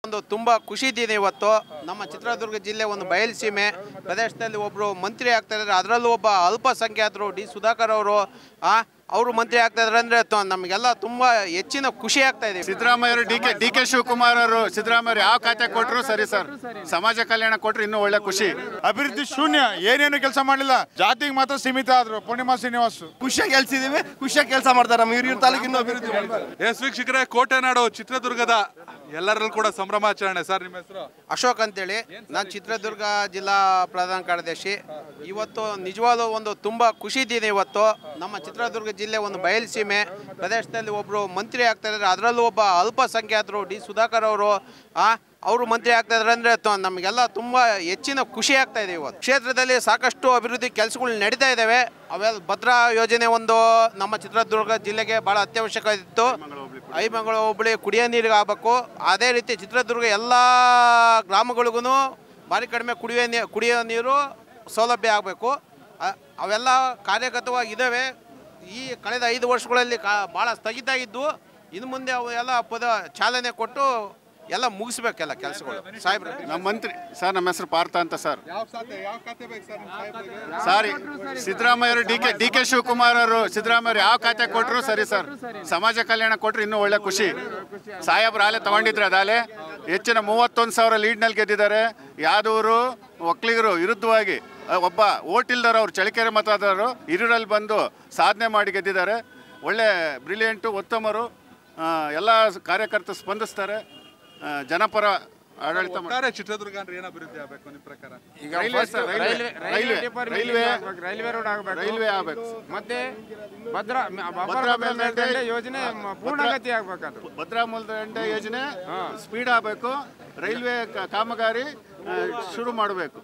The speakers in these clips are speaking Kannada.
ಒಂದು ತುಂಬ ಖುಷಿ ದಿನ ಇವತ್ತು ನಮ್ಮ ಚಿತ್ರದುರ್ಗ ಜಿಲ್ಲೆ ಒಂದು ಬಯಲುಸೀಮೆ ಪ್ರದೇಶದಲ್ಲಿ ಒಬ್ಬರು ಮಂತ್ರಿ ಆಗ್ತಾ ಇದ್ದಾರೆ ಅದರಲ್ಲೂ ಒಬ್ಬ ಅಲ್ಪಸಂಖ್ಯಾತರು ಡಿ ಸುಧಾಕರ್ ಅವರು ಆ ಅವರು ಮಂತ್ರಿ ಆಗ್ತಾ ಇದ್ದಾರೆ ಅಂದರೆ ನಮಗೆಲ್ಲ ತುಂಬ ಹೆಚ್ಚಿನ ಖುಷಿ ಆಗ್ತಾ ಇದೆ ಸಿದ್ದರಾಮಯ್ಯ ಅವರು D K D K Shivakumar ಅವರು ಸಿದ್ದರಾಮಯ್ಯ ಯಾವ ಖಾತೆ ಕೊಟ್ಟರು ಸರಿ ಸರ್ ಸಮಾಜ ಕಲ್ಯಾಣ ಕೊಟ್ಟರು ಇನ್ನೂ ಒಳ್ಳೆ ಖುಷಿ ಅಭಿವೃದ್ಧಿ ಶೂನ್ಯ ಏನೇನು ಕೆಲಸ ಮಾಡಲಿಲ್ಲ ಜಾತಿಗೆ ಮಾತ್ರ ಸೀಮಿತ ಆದ್ರು ಪೂರ್ಣಿಮಾ ಶ್ರೀನಿವಾಸ್ ಖುಷಿಯಾಗಿ ಗೆಲ್ಸಿದೀವಿ ಖುಷಿಯಾಗಿ ಕೆಲಸ ಮಾಡ್ತಾರೆ ನಮ್ಮ ಹಿರಿಯೂರು ತಾಲೂಕಿನ ಅಭಿವೃದ್ಧಿ ಮಾಡ್ತಾರೆ ಎಸ್ ವೀಕ್ಷಕರೇ ಕೋಟೆನಾಡು ಚಿತ್ರದುರ್ಗದ ಎಲ್ಲರಲ್ಲೂ ಕೂಡ ಸಂಭ್ರಮಾಚರಣೆ ಸರ್ ನಿಮ್ಮ ಹೆಸರು ಅಶೋಕ್ ಅಂತೇಳಿ ನಾನು ಚಿತ್ರದುರ್ಗ ಜಿಲ್ಲಾ ಪ್ರಧಾನ ಕಾರ್ಯದರ್ಶಿ ಇವತ್ತು ನಿಜವಾದ ಒಂದು ತುಂಬ ಖುಷಿ ದಿನ ಇವತ್ತು ನಮ್ಮ ಚಿತ್ರದುರ್ಗ ಜಿಲ್ಲೆ ಒಂದು ಬಯಲುಸೀಮೆ ಪ್ರದೇಶದಲ್ಲಿ ಒಬ್ಬರು ಮಂತ್ರಿ ಆಗ್ತಾ ಇದ್ದಾರೆ ಅದರಲ್ಲೂ ಒಬ್ಬ ಅಲ್ಪಸಂಖ್ಯಾತರು ಡಿ ಸುಧಾಕರ್ ಅವರು ಆ ಅವರು ಮಂತ್ರಿ ಆಗ್ತಾ ಇದ್ದಾರೆ ಅಂದರೆ ನಮಗೆಲ್ಲ ತುಂಬ ಹೆಚ್ಚಿನ ಖುಷಿ ಆಗ್ತಾ ಇದೆ ಇವತ್ತು ಕ್ಷೇತ್ರದಲ್ಲಿ ಸಾಕಷ್ಟು ಅಭಿವೃದ್ಧಿ ಕೆಲಸಗಳು ನಡೀತಾ ಇದ್ದಾವೆ ಅವೆಲ್ಲ ಭದ್ರಾ ಯೋಜನೆ ಒಂದು ನಮ್ಮ ಚಿತ್ರದುರ್ಗ ಜಿಲ್ಲೆಗೆ ಭಾಳ ಅತ್ಯವಶ್ಯಕವಾಗಿತ್ತು ಐಮಂಗಳ ಹೋಬಳಿ ಕುಡಿಯೋ ನೀರಿಗೆ ಆಗಬೇಕು ಅದೇ ರೀತಿ ಚಿತ್ರದುರ್ಗ ಎಲ್ಲ ಗ್ರಾಮಗಳಿಗೂ ಭಾರಿ ಕಡಿಮೆ ಕುಡಿಯೋ ನೀರು ಕುಡಿಯೋ ನೀರು ಸೌಲಭ್ಯ ಆಗಬೇಕು ಅವೆಲ್ಲ ಕಾರ್ಯಗತವಾಗಿದ್ದಾವೆ ಈ ಕಳೆದ ಐದು ವರ್ಷಗಳಲ್ಲಿ ಕಾ ಭಾಳ ಸ್ಥಗಿತ ಆಗಿದ್ದು ಇನ್ನು ಮುಂದೆ ಅವು ಎಲ್ಲ ಪದ ಚಾಲನೆ ಕೊಟ್ಟು ಎಲ್ಲ ಮುಗಿಸ್ಬೇಕೆಲ್ಲ ಕೆಲಸಗಳು ಸಾಹೇಬ್ರೆ ನಮ್ಮ ಮಂತ್ರಿ ಸರ್ ನಮ್ಮ ಹೆಸರು ಪಾರ್ಥ ಅಂತ ಸರ್ ಯಾವ ಖಾತೆ ಯಾವ ಖಾತೆ ಬೇಕು ಸರ್ ನಿಮ್ಮ ಸಾಹೇಬ್ರಿಗೆ? ಸಾರಿ ಸಿದ್ದರಾಮಯ್ಯ ಅವರು D K D K Shivakumar ಅವರು ಸಿದ್ದರಾಮಯ್ಯ ಅವರು ಯಾವ ಖಾತೆ ಕೊಟ್ಟರು ಸರಿ ಸರ್ ಸಮಾಜ ಕಲ್ಯಾಣ ಕೊಟ್ಟರು ಇನ್ನೂ ಒಳ್ಳೆ ಖುಷಿ ಸಾಹೇಬ್ರು ಆಲೆ ತಗೊಂಡಿದ್ರು ಅದಾಲೆ ಹೆಚ್ಚಿನ ಮೂವತ್ತೊಂದು ಸಾವಿರ ಲೀಡ್ನಲ್ಲಿ ಗೆದ್ದಿದ್ದಾರೆ ಯಾದೂರು ಒಕ್ಕಲಿಗರು ವಿರುದ್ಧವಾಗಿ ಅಹ್, ಒಬ್ಬ ಓಟ್ ಇಲ್ದವ್ರು ಅವ್ರು ಚಳಿಕೆರೆ ಮತದಾರರು ಹಿರಿಯೂರಲ್ಲಿ ಬಂದು ಸಾಧನೆ ಮಾಡಿ ಗೆದ್ದಿದ್ದಾರೆ ಒಳ್ಳೆ ಬ್ರಿಲಿಯಂಟು ಉತ್ತಮರು ಅಹ್, ಎಲ್ಲ ಕಾರ್ಯಕರ್ತರು ಸ್ಪಂದಿಸ್ತಾರೆ ಅಹ್, ಜನಪರ ಆಡಳಿತ ಮಾಡ್ತಾರೆ ಒಟ್ಟಾರೆ ಚಿತ್ರದುರ್ಗ ಅಂದ್ರೆ ಏನು ಅಭಿವೃದ್ಧಿ ಆಗಬೇಕು ನಿಮ್ಮ ಪ್ರಕಾರ ಈಗ railway first sir, railway, railway railway, department railway, ಆಗ್ಬೇಕು, ರೈಲ್ವೆ ರೋಡ್ ಆಗಬೇಕು ರೈಲ್ವೆ ಆಗ್ಬೇಕು ಮತ್ತೆ ಭದ್ರಾ ಭದ್ರಾ ಭದ್ರಾ ಮೇಲ್ದಂಡೆ ಯೋಜನೆ ಮ- ಪೂರ್ಣಗತಿ ಆಗ್ಬೇಕದು ಭದ್ರಾ ಮೂಲದಂಡೆ ಯೋಜನೆ ಸ್ಪೀಡ್ ಆಗಬೇಕು ರೈಲ್ವೆ ಕ- ಕಾಮಗಾರಿ ಆ, ಶುರು ಮಾಡಬೇಕು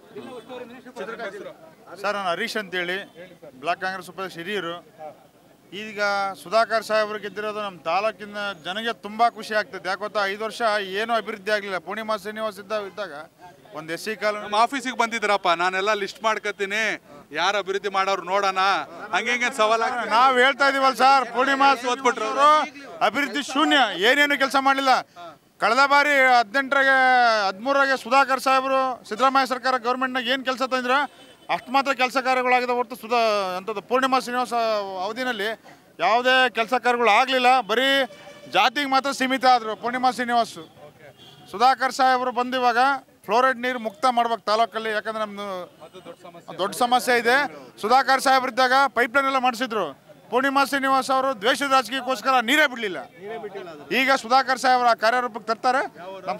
ಸರ್ ನಾನು ಹರೀಶ್ ಅಂತೇಳಿ ಬ್ಲಾಕ್ ಕಾಂಗ್ರೆಸ್ ಉಪಾಧ್ಯಕ್ಷ ಹಿರಿಯರು ಈಗ ಸುಧಾಕರ್ ಸಾಹೇಬರು ಗೆದ್ದಿರೋದು ನಮ್ಮ ತಾಲೂಕಿನ ಜನಗೆ ತುಂಬಾ ಖುಷಿ ಆಗ್ತದೆ ಯಾಕೆ ಗೊತ್ತಾ ಐದು ವರ್ಷ ಏನೂ ಅಭಿವೃದ್ಧಿ ಆಗಲಿಲ್ಲ ಪೂರ್ಣಿಮಾ ಶ್ರೀನಿವಾಸ್ ಇದ್ದ ಇದ್ದಾಗ ಒಂದು ಎಸ್ ಸಿ ಕಾಲೋನಿ ನಮ್ಮ ಆಫೀಸಿಗೆ ಬಂದಿದ್ದೀರಪ್ಪ ನಾನೆಲ್ಲ ಲಿಸ್ಟ್ ಮಾಡ್ಕೊತೀನಿ ಯಾರು ಅಭಿವೃದ್ಧಿ ಮಾಡೋರು ನೋಡೋಣ ಹಂಗೆ ಹಿಂಗೆ ಸವಾಲಾಗ್ತದೆ ನಾವ್ ಹೇಳ್ತಾ ಇದೀವಲ್ಲ ಸರ್ ಪೂರ್ಣಿಮಾ ಓದ್ಬಿಟ್ರು ಅಭಿವೃದ್ಧಿ ಶೂನ್ಯ ಏನೇನು ಕೆಲಸ ಮಾಡಲಿಲ್ಲ ಕಳೆದ ಬಾರಿ ಹದಿನೆಂಟರಾಗೆ ಹದಿಮೂರಾಗೆ ಸುಧಾಕರ್ ಸಾಹೇಬರು ಸಿದ್ದರಾಮಯ್ಯ ಸರ್ಕಾರ ಗೌರ್ಮೆಂಟ್ನಾಗ ಏನು ಕೆಲಸ ತಂದ್ರೆ ಅಷ್ಟು ಮಾತ್ರ ಕೆಲಸ ಕಾರ್ಯಗಳಾಗಿದೆ ಹೊರತು ಸುಧಾ ಅಂಥದ್ದು ಪೂರ್ಣಿಮಾ ಶ್ರೀನಿವಾಸ ಅವಧಿನಲ್ಲಿ ಯಾವುದೇ ಕೆಲಸ ಕಾರ್ಯಗಳು ಆಗಲಿಲ್ಲ ಬರೀ ಜಾತಿಗೆ ಮಾತ್ರ ಸೀಮಿತ ಆದರು ಪೂರ್ಣಿಮಾ ಶ್ರೀನಿವಾಸ್ ಸುಧಾಕರ್ ಸಾಹೇಬರು ಬಂದು ಇವಾಗ ಫ್ಲೋರೈಡ್ ನೀರು ಮುಕ್ತ ಮಾಡ್ಬೇಕು ತಾಲೂಕಲ್ಲಿ ಯಾಕಂದ್ರೆ ನಮ್ದು ದೊಡ್ಡ ಸಮಸ್ಯೆ ಇದೆ ಸುಧಾಕರ್ ಸಾಹೇಬ್ರಿದ್ದಾಗ ಪೈಪ್ಲೈನ್ ಎಲ್ಲ ಮಾಡಿಸಿದ್ರು ಪೂರ್ಣಿಮಾ ಶ್ರೀನಿವಾಸ್ ಅವರು ದ್ವೇಷದ ರಾಜಕೀಯಕ್ಕೋಸ್ಕರ ನೀರೇ ಬಿಡಲಿಲ್ಲ ಈಗ ಸುಧಾಕರ್ ಸಾಹೇಬ್ರ ಆ ಕಾರ್ಯರೂಪಕ್ಕೆ ತರ್ತಾರೆ ನಮ್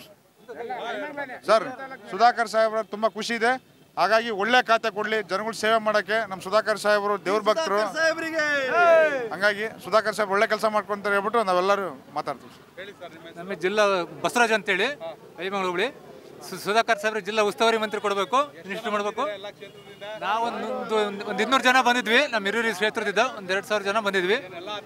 ಸರ್ ಸುಧಾಕರ್ ಸಾಹೇಬ್ರ ತುಂಬ ಖುಷಿ ಇದೆ ಹಾಗಾಗಿ ಒಳ್ಳೆ ಖಾತೆ ಕೊಡಲಿ ಜನಗಳು ಸೇವೆ ಮಾಡೋಕ್ಕೆ ನಮ್ಮ ಸುಧಾಕರ್ ಸಾಹೇಬರು ದೇವ್ರ ಭಕ್ತರು ಸಾಹೇಬ್ರಿಗೆ ಹಂಗಾಗಿ ಸುಧಾಕರ್ ಸಾಹೇಬ್ ಒಳ್ಳೆ ಕೆಲಸ ಮಾಡ್ಕೊಂತಾರೆ ಹೇಳ್ಬಿಟ್ಟು ನಾವೆಲ್ಲರೂ ಮಾತಾಡ್ತೀವಿ ನಮ್ಮ ಜಿಲ್ಲಾ ಬಸವರಾಜ್ ಅಂತೇಳಿ ಐಮಂಗ್ಳ ಹುಬ್ಳಿ ಸು- ಸುಧಾಕರ್ ಸಾಹೇಬ್ರು ಜಿಲ್ಲಾ ಉಸ್ತುವಾರಿ ಮಂತ್ರಿ ಕೊಡಬೇಕು ಮಿನಿಸ್ಟರ್ ಮಾಡಬೇಕು ನಾವೊಂದು ಒಂದು ಇನ್ನೂರು ಜನ ಬಂದಿದ್ವಿ ನಮ್ಮ ಹಿರಿಯೂರು ಕ್ಷೇತ್ರದಿಂದ ಒಂದು ಎರಡು ಸಾವಿರ ಜನ ಬಂದಿದ್ವಿ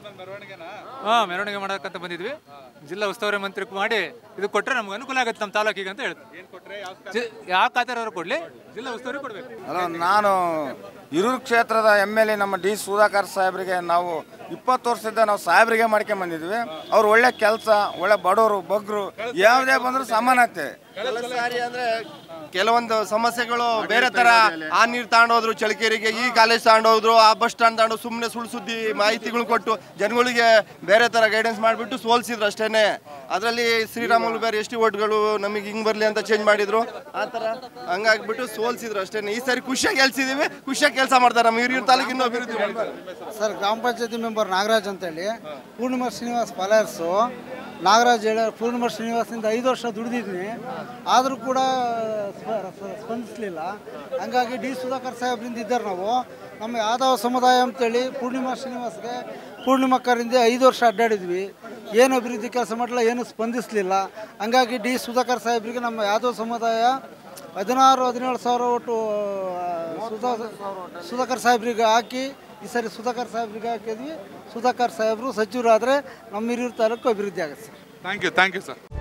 ಹಾಂ ಮೆರವಣಿಗೆ ಮಾಡೋಕ್ಕಂತ ಬಂದಿದ್ವಿ ಜಿಲ್ಲಾ ಉಸ್ತುವಾರಿ ಮಂತ್ರಿ ಮಾಡಿ ಇದು ಕೊಟ್ಟರೆ ನಮ್ಗೆ ಅನುಕೂಲ ಆಗುತ್ತೆ ನಮ್ಮ ತಾಲೂಕಿಗೆ ಅಂತ ಹೇಳ್ತೀವಿ ಜಿ- ಯಾವ ಖಾತೆರವರು ಕೊಡಲಿ ಜಿಲ್ಲಾ ಉಸ್ತುವಾರಿ ಕೊಡಬೇಕು ಹಲೋ ನಾನು ಹಿರೂರು ಕ್ಷೇತ್ರದ ಎಮ್ ಎಲ್ ಎ ನಮ್ಮ ಡಿ ಸುಧಾಕರ್ ಸಾಹೇಬ್ರಿಗೆ ನಾವು ಇಪ್ಪತ್ತು ವರ್ಷದಿಂದ ನಾವು ಸಾಹೇಬ್ರಿಗೆ ಮಾಡ್ಕೊಂಡ್ ಬಂದಿದ್ವಿ ಅವ್ರು ಒಳ್ಳೆ ಕೆಲಸ ಒಳ್ಳೆ ಬಡವರು ಬಗ್ರು ಯಾವುದೇ ಬಂದರೂ ಸಮಾನತೆ ಕೆಲ ಸಾರಿ ಅಂದ್ರೆ ಕೆಲವೊಂದು ಸಮಸ್ಯೆಗಳು ಬೇರೆ ತರ ಆ ನೀರು ತಗೊಂಡೋದ್ರು ಚಳಕೇರಿಗೆ ಈ ಕಾಲೇಜ್ ತಗೊಂಡೋದ್ರು ಆ ಬಸ್ ಸ್ಟಾಂಡ್ ತಗೊಂಡು ಸುಮ್ಮನೆ ಸುಳ್ಳು ಸುದ್ದಿ ಮಾಹಿತಿಗಳು ಕೊಟ್ಟು ಜನಗಳಿಗೆ ಬೇರೆ ತರ ಗೈಡೆನ್ಸ್ ಮಾಡಿಬಿಟ್ಟು ಸೋಲ್ಸಿದ್ರು ಅಷ್ಟೇನೆ ಅದರಲ್ಲಿ ಶ್ರೀರಾಮುಲು ಬೇರೆ ಎಷ್ಟು ಓಟ್ಗಳು ನಮಗೆ ಹಿಂಗ್ ಬರ್ಲಿ ಅಂತ ಚೇಂಜ್ ಮಾಡಿದ್ರು ಆ ತರ ಹಂಗಾಗ್ಬಿಟ್ಟು ಸೋಲ್ಸಿದ್ರು ಅಷ್ಟೇನೆ ಈ ಸಾರಿ ಖುಷಿಯಾಗಿ ಗೆಲ್ಸಿದೀವಿ ಖುಷಿಯಾಗಿ ಕೆಲಸ ಮಾಡ್ತಾರೆ ನಮ್ಮ ಹಿರಿಯೂರು ತಾಲೂಕಿನ ಅಭಿವೃದ್ಧಿ ಮಾಡ್ತಾರೆ ಸರ್ ಗ್ರಾಮ ಪಂಚಾಯತಿ ಮೆಂಬರ್ ನಾಗರಾಜ್ ಅಂತೇಳಿ ಪೂರ್ಣಿಮಾ ಶ್ರೀನಿವಾಸ್ ಫಾಲೋಯರ್ಸು ನಾಗರಾಜ್ ಹೇಳ ಪೂರ್ಣಿಮಾ ಶ್ರೀನಿವಾಸಿಂದ ಐದು ವರ್ಷ ದುಡಿದಿದ್ದೀನಿ ಆದರೂ ಕೂಡ ಸ್ಪ- ಸ್ಪ- ಸ್ಪಂದಿಸಲಿಲ್ಲ ಹಂಗಾಗಿ ಡಿ ಸುಧಾಕರ್ ಸಾಹೇಬ್ರಿಂದ ಇದ್ದಾರೆ ನಾವು ನಮ್ಮ ಯಾದವ ಸಮುದಾಯ ಅಂತೇಳಿ ಪೂರ್ಣಿಮಾ ಶ್ರೀನಿವಾಸ್ಗೆ ಪೂರ್ಣಿಮಕ್ಕರಿಂದ ಐದು ವರ್ಷ ಅಡ್ಡಾಡಿದ್ವಿ ಏನು ಅಭಿವೃದ್ಧಿ ಕೆಲಸ ಮಾಡಲಿಲ್ಲ ಏನು ಸ್ಪಂದಿಸಲಿಲ್ಲ ಹಂಗಾಗಿ ಡಿ ಸುಧಾಕರ್ ಸಾಹೇಬ್ರಿಗೆ ನಮ್ಮ ಯಾದವ ಸಮುದಾಯ ಹದಿನಾರು ಹದಿನೇಳು ಸಾವಿರ ಒಟ್ಟು ಆ, ಸುಧಾ ಸುಧಾಕರ್ ಸಾಹೇಬ್ರಿಗೆ ಹಾಕಿ ಈ ಸರಿ ಸುಧಾಕರ್ ಸಾಹೇಬ್ರಿಗೆ ಹಾಕಿದ್ವಿ ಸುಧಾಕರ್ ಸಾಹೇಬರು ಸಚಿವರಾದರೆ ನಮ್ಮ ಹಿರಿಯೂರು ತಾಲೂಕು ಅಭಿವೃದ್ಧಿ ಆಗುತ್ತೆ sir thank you thank you sir